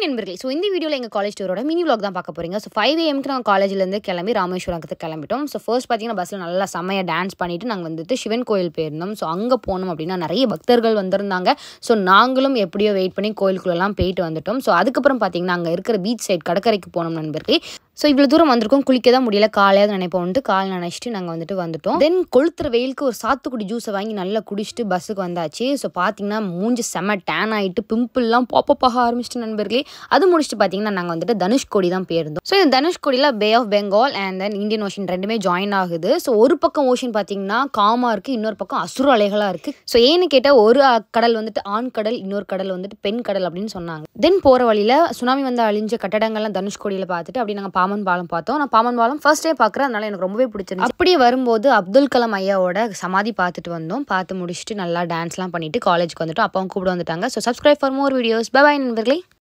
நண்பர்களே ஸோ இந்த வீடியோவில் எங்கள் காலேஜ் டூரோட மினி vlog தான் பார்க்க போறீங்க ஸோ ஃபைவ் ஏஎம்க்கு நாங்கள் காலேஜ்லேருந்து கிளம்பி ராமேஸ்வரத்துக்கு கிளம்பிட்டோம் ஸோ ஃபர்ஸ்ட் பார்த்தீங்கன்னா பஸ்ஸில் நல்லா செம்மையாக டான்ஸ் பண்ணிட்டு நாங்கள் வந்துட்டு சிவன் கோயில் போயிருந்தோம் ஸோ அங்கே போனோம் அப்படின்னா நிறைய பக்தர்கள் வந்திருந்தாங்க ஸோ நாங்களும் எப்படியோ வெயிட் பண்ணி கோயிலுக்குள்ளெல்லாம் போயிட்டு வந்துட்டோம் ஸோ அதுக்கப்புறம் பார்த்தீங்கன்னா அங்கே இருக்கிற பீச் சைட் கடற்கரைக்கு போனோம் நண்பர்களே ஸோ இவ்வளோ தூரம் வந்திருக்கோம் குளிக்க தான் முடியல காலையாவது நினைப்போம்ட்டு கால் நினைச்சிட்டு நாங்கள் வந்துட்டு வந்துட்டோம் தென் கொளுத்துற வெயிலுக்கு ஒரு சாத்துக்குடி ஜூஸை வாங்கி நல்லா குடிச்சிட்டு பஸ்ஸுக்கு வந்தாச்சு ஸோ பார்த்தீங்கன்னா மூஞ்சி செம்ம டேன் ஆகிட்டு பிம்பிள்லாம் பாப்பப் ஆக ஆரம்பிச்சிட்டு நண்பர்களே அது முடிச்சுட்டு பார்த்தீங்கன்னா நாங்கள் வந்துட்டு தனுஷ்கோடி தான் போயிருந்தோம் ஸோ இந்த தனுஷ்கோடியில் Bay of Bengal and then Indian Ocean ரெண்டுமே ஜாயின் ஆகுது ஸோ ஒரு பக்கம் ஓஷன் பார்த்தீங்கன்னா காமாக இருக்குது இன்னொரு பக்கம் அசுர அலைகளாக இருக்குது ஸோ ஏன்னு கேட்டால் ஒரு அஹ், கடல் வந்துட்டு ஆண் கடல் இன்னொரு கடல் வந்துட்டு பெண் கடல் அப்படின்னு சொன்னாங்க தென் போகிற வழியில் சுனாமி வந்து அழிஞ்ச கட்டடங்கள்லாம் தனுஷ்கோடியில் பார்த்துட்டு அப்படி நாங்கள் பாமன் பாலம் பார்த்தோம் நான் பாமன் பாலம் ஃபர்ஸ்ட் டே பார்க்குறேன் அதனால எனக்கு ரொம்பவே பிடிச்சிருந்துச்சு அப்படியே வரும்போது அப்துல் கலாம் ஐயாவோட சமாதி பார்த்துட்டு வந்தோம் பார்த்து முடிச்சுட்டு நல்லா டான்ஸ்லாம் பண்ணிட்டு காலேஜ்க்கு வந்துட்டோம் அப்பாவும் கூப்பிட வந்துட்டாங்க so subscribe for more videos bye நண்பர்களே